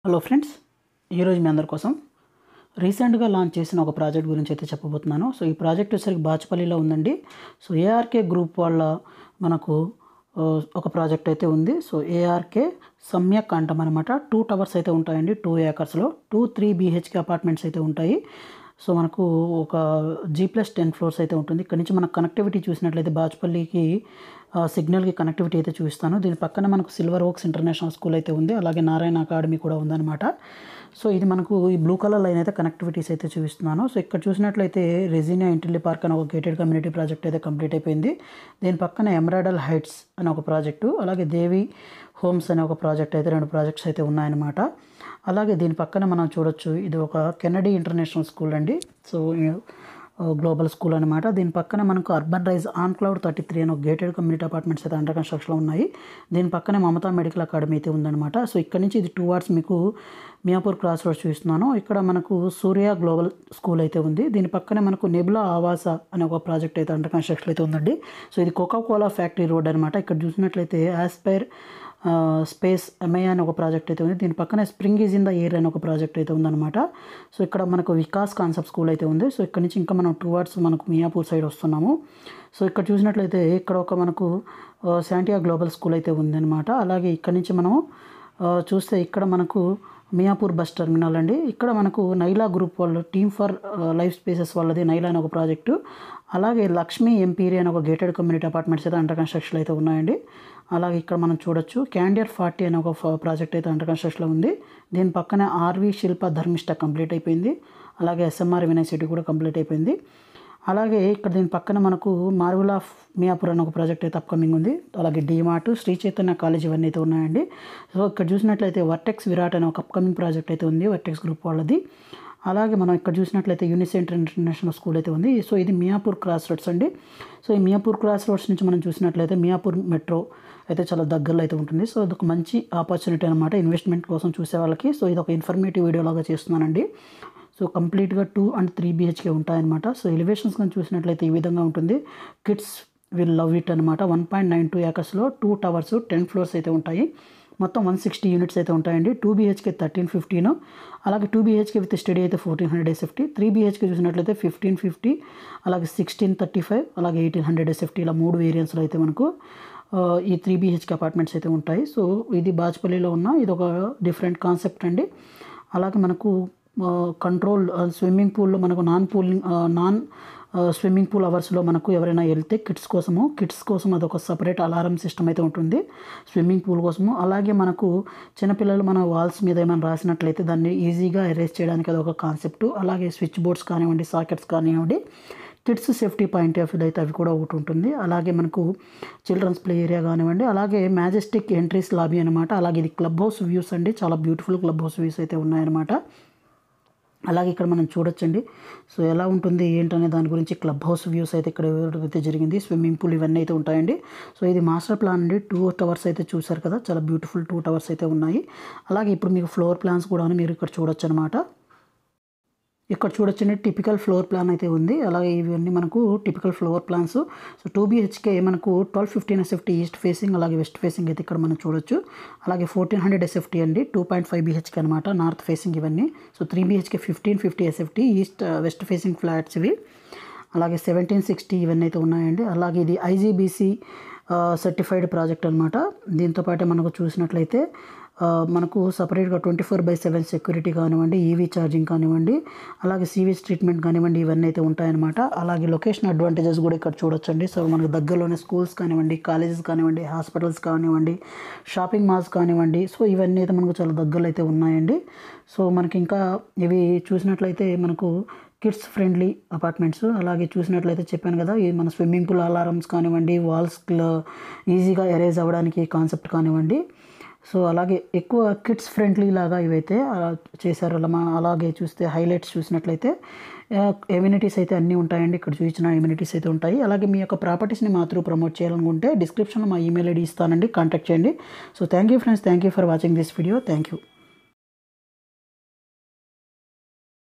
hello friends ఈరోజు మీ అందరి కోసం రీసెంట్గా లాంచ్ చేసిన ఒక ప్రాజెక్ట్ గురించి అయితే చెప్పబోతున్నాను సో ఈ ప్రాజెక్ట్ వచ్చేసరికి బాచుపల్లిలో ఉందండి సో ఏఆర్కే గ్రూప్ వాళ్ళ మనకు ఆ, ఒక ప్రాజెక్ట్ అయితే ఉంది సో ఏఆర్కే సమ్యక్ అంటాం అనమాట టూ టవర్స్ అయితే ఉంటాయండి టూ ఏకర్స్లో టూ త్రీ బీహెచ్కే అపార్ట్మెంట్స్ అయితే ఉంటాయి సో మనకు ఒక జీ ప్లస్ టెన్ ఫ్లోర్స్ అయితే ఉంటుంది ఇక్కడ నుంచి మనకు కనెక్టివిటీ చూసినట్లయితే బాచుపల్లికి ఆ, సిగ్నల్కి కనెక్టివిటీ అయితే చూపిస్తాను దీని పక్కన మనకు సిల్వర్ ఓక్స్ ఇంటర్నేషనల్ స్కూల్ అయితే ఉంది అలాగే నారాయణ అకాడమీ కూడా ఉందన్నమాట సో ఇది మనకు ఈ బ్లూ కలర్ లైన్ అయితే కనెక్టివిటీస్ అయితే చూపిస్తున్నాను సో ఇక్కడ చూసినట్లయితే రెజినియా ఇంటిల్లి పార్క్ అని ఒక గేటెడ్ కమ్యూనిటీ ప్రాజెక్ట్ అయితే కంప్లీట్ అయిపోయింది దీని పక్కన ఎమరాడల్ హైట్స్ అని ఒక ప్రాజెక్టు అలాగే దేవి హోమ్స్ అనే ఒక ప్రాజెక్ట్ అయితే రెండు ప్రాజెక్ట్స్ అయితే ఉన్నాయన్నమాట అలాగే దీని పక్కన మనం చూడొచ్చు ఇది ఒక కెనడీ ఇంటర్నేషనల్ స్కూల్ అండి సో గ్లోబల్ స్కూల్ అనమాట దీని పక్కన మనకు Urban Rise on Cloud thirty three అని ఒక గేటెడ్ కమ్యూనిటీ అపార్ట్మెంట్స్ అయితే అండర్ కన్స్ట్రక్షన్లో ఉన్నాయి దీని పక్కనే మమతా మెడికల్ అకాడమీ అయితే ఉందన్నమాట సో ఇక్కడ నుంచి ఇది టూ వార్డ్స్ మీకు మియాపూర్ క్రాస్ రోడ్స్ చూస్తున్నాను ఇక్కడ మనకు సూర్య గ్లోబల్ స్కూల్ అయితే ఉంది దీని పక్కనే మనకు నెబులా ఆవాస అనే ఒక ప్రాజెక్ట్ అయితే అండర్ కన్స్ట్రక్షన్ అయితే ఉందండి సో ఇది కోకా కోలా ఫ్యాక్టరీ రోడ్ అనమాట ఇక్కడ చూసినట్లయితే యాస్పైర్ స్పేస్ ఎంఐ అని ఒక ప్రాజెక్ట్ అయితే ఉంది దీని పక్కనే spring is in the air అని ఒక ప్రాజెక్ట్ అయితే ఉందన్నమాట సో ఇక్కడ మనకు వికాస్ కాన్సెప్ట్ స్కూల్ అయితే ఉంది సో ఇక్కడ నుంచి ఇంకా మనం టూ వర్డ్స్ మనకు మియాపూర్ సైడ్ వస్తున్నాము సో ఇక్కడ చూసినట్లయితే ఇక్కడ ఒక మనకు శాంటియా గ్లోబల్ స్కూల్ అయితే ఉందన్నమాట అలాగే ఇక్కడ నుంచి మనం ఆ, చూస్తే ఇక్కడ మనకు మియాపూర్ బస్ టెర్మినల్ అండి ఇక్కడ మనకు నైలా గ్రూప్ వాళ్ళు టీమ్ ఫర్ లైఫ్ స్పేసెస్ వాళ్ళది నైలా అని ఒక ప్రాజెక్టు అలాగే లక్ష్మీ ఎంపీరీ అని ఒక గేటెడ్ కమ్యూనిటీ అపార్ట్మెంట్స్ అయితే అండర్ కన్స్ట్రక్షన్ అయితే ఉన్నాయండి అలాగే ఇక్కడ మనం చూడొచ్చు క్యాండియర్ ఫార్టీ అనే ఒక ఫ- ప్రాజెక్ట్ అయితే అండర్ కన్స్ట్రక్షన్లో ఉంది దీని పక్కనే ఆర్వి శిల్ప ధర్మిష్ట కంప్లీట్ అయిపోయింది అలాగే ఎస్ఎంఆర్ వినయ్ సిటీ కూడా కంప్లీట్ అయిపోయింది అలాగే ఇక్కడ దీని పక్కన మనకు మార్వల్ ఆఫ్ మియాపూర్ అనే ఒక ప్రాజెక్ట్ అయితే అప్కమింగ్ ఉంది అలాగే డీమార్ట్ శ్రీ చైతన్య కాలేజ్ ఇవన్నీ అయితే ఉన్నాయండి సో ఇక్కడ చూసినట్లయితే వర్టెక్స్ విరాట్ అనే ఒక అప్కమింగ్ ప్రాజెక్ట్ అయితే ఉంది వర్టెక్స్ గ్రూప్ వాళ్ళది అలాగే మనం ఇక్కడ చూసినట్లయితే యూనిసెంటర్ ఇంటర్నేషనల్ స్కూల్ అయితే ఉంది సో ఇది మియాపూర్ క్రాస్ రోడ్స్ అండి సో ఈ మియాపూర్ క్రాస్ రోడ్స్ నుంచి మనం చూసినట్లయితే మియాపూర్ మెట్రో అయితే చాలా దగ్గరలో అయితే ఉంటుంది సో ఇది ఒక మంచి ఆపర్చునిటీ అనమాట ఇన్వెస్ట్మెంట్ కోసం చూసే వాళ్ళకి సో ఇది ఒక ఇన్ఫర్మేటివ్ వీడియో లాగా చేస్తున్నానండి సో కంప్లీట్గా టూ అండ్ త్రీ బిహెచ్కే ఉంటాయన్నమాట సో ఎలివేషన్స్ కానీ చూసినట్లయితే ఈ విధంగా ఉంటుంది కిడ్స్ విల్ లవ్ ఇట్ అనమాట వన్ పాయింట్ నైన్ టూ ఏకర్స్లో టూ టవర్స్ టెన్ ఫ్లోర్స్ అయితే ఉంటాయి మొత్తం వన్ సిక్స్టీ యూనిట్స్ అయితే ఉంటాయండి టూ బీహెచ్కే థర్టీన్ ఫిఫ్టీన్ అలాగే టూ బీహెచ్కే విత్ స్టడీ అయితే fourteen hundred SFT three BHK చూసినట్లయితే ఫిఫ్టీన్ ఫిఫ్టీ అలాగే సిక్స్టీన్ థర్టీ ఫైవ్ అలాగే ఎయిటీన్ హండ్రెడ్ ఎస్ఎఫ్టీ ఇలా మూడు వేరియంట్స్లో అయితే మనకు ఆ, ఈ త్రీ బీహెచ్కే అపార్ట్మెంట్స్ అయితే ఉంటాయి సో ఇది బాజ్పల్లిలో ఉన్న ఇది ఒక డిఫరెంట్ కాన్సెప్ట్ అండి అలాగే మనకు కంట్రోల్ స్విమ్మింగ్ పూల్లో మనకు non pooling non swimming pool అవర్స్లో మనకు ఎవరైనా వెళ్తే కిడ్స్ కోసము కిడ్స్ కోసం అదొక సపరేట్ అలారం సిస్టమ్ అయితే ఉంటుంది స్విమ్మింగ్ పూల్ కోసము అలాగే మనకు చిన్నపిల్లలు మన వాల్స్ మీద ఏమైనా రాసినట్లయితే దాన్ని ఈజీగా ఎరేజ్ చేయడానికి అదొక కాన్సెప్ట్ అలాగే స్విచ్ బోర్డ్స్ కానివ్వండి సాకెట్స్ కానివ్వండి kids safety point of view అయితే అవి కూడా ఒకటి ఉంటుంది అలాగే మనకు చిల్డ్రన్స్ ప్లే ఏరియా కానివ్వండి అలాగే మ్యాజెస్టిక్ ఎంట్రీస్ లాబీ అనమాట అలాగే ఇది క్లబ్ హౌస్ వ్యూస్ అండి చాలా బ్యూటిఫుల్ క్లబ్ హౌస్ వ్యూస్ అయితే ఉన్నాయన్నమాట అలాగే ఇక్కడ మనం చూడొచ్చండి సో ఎలా ఉంటుంది ఏంటనే దాని గురించి క్లబ్ హౌస్ వ్యూస్ అయితే ఇక్కడ ఇవ్వడం అయితే జరిగింది స్విమ్మింగ్ పూల్ ఇవన్నీ అయితే ఉంటాయండి సో ఇది మాస్టర్ ప్లాన్ అండి టూ టవర్స్ అయితే చూసారు కదా చాలా బ్యూటిఫుల్ టూ టవర్స్ అయితే ఉన్నాయి అలాగే ఇప్పుడు మీకు ఫ్లోర్ ప్లాన్స్ కూడా మీరు ఇక్కడ చూడొచ్చు అనమాట ఇక్కడ చూడొచ్చండి టిపికల్ ఫ్లోర్ ప్లాన్ అయితే ఉంది అలాగే ఇవన్నీ మనకు typical floor plans so two BHK మనకు twelve fifteen SFT east facing అలాగే వెస్ట్ ఫేసింగ్ అయితే ఇక్కడ మనం చూడొచ్చు అలాగే ఫోర్టీన్ హండ్రెడ్ ఎస్ఎఫ్టీ అండి టూ పాయింట్ ఫైవ్ బీహెచ్కే అనమాట నార్త్ ఫేసింగ్ ఇవన్నీ so three BHK fifteen fifty SFT east west facing flats ఇవి అలాగే సెవెంటీన్ సిక్స్టీ ఇవన్నీ అయితే ఉన్నాయండి అలాగే ఇది ఐజీబీసీ సర్టిఫైడ్ ప్రాజెక్ట్ అనమాట దీంతోపాటు మనకు చూసినట్లయితే ఆ, మనకు సపరేట్గా twenty four by seven security కానివ్వండి ఈవీ ఛార్జింగ్ కానివ్వండి అలాగే సీవేజ్ ట్రీట్మెంట్ కానివ్వండి ఇవన్నీ అయితే ఉంటాయన్నమాట అలాగే లొకేషన్ అడ్వాంటేజెస్ కూడా ఇక్కడ చూడొచ్చండి సో మనకు దగ్గరలోనే స్కూల్స్ కానివ్వండి కాలేజెస్ కానివ్వండి హాస్పిటల్స్ కానివ్వండి షాపింగ్ మాల్స్ కానివ్వండి సో ఇవన్నీ అయితే మనకు చాలా దగ్గరలో అయితే ఉన్నాయండి సో మనకి ఇంకా ఇవి చూసినట్లయితే మనకు కిడ్స్ ఫ్రెండ్లీ అపార్ట్మెంట్స్ అలాగే చూసినట్లయితే చెప్పాను కదా ఇది మన స్విమ్మింగ్ పూల్ అలారమ్స్ కానివ్వండి వాల్స్ ఈజీగా ఎరేజ్ అవ్వడానికి కాన్సెప్ట్ కానివ్వండి సో అలాగే ఎక్కువ కిడ్స్ ఫ్రెండ్లీ లాగా ఇవైతే అలా చేశారు అలా మా- అలాగే చూస్తే హైలైట్స్ చూసినట్లయితే ఎమ్యూనిటీస్ అయితే అన్నీ ఉంటాయండి ఇక్కడ చూపించిన ఎమ్యూనిటీస్ అయితే ఉంటాయి అలాగే మీ యొక్క ప్రాపర్టీస్ని మాత్రం ప్రమోట్ చేయాలనుకుంటే డిస్క్రిప్షన్లో మా ఈమెయిల్ ఐడి ఇస్తానండి కాంటాక్ట్ చేయండి so thank you friends thank you for watching this video thank you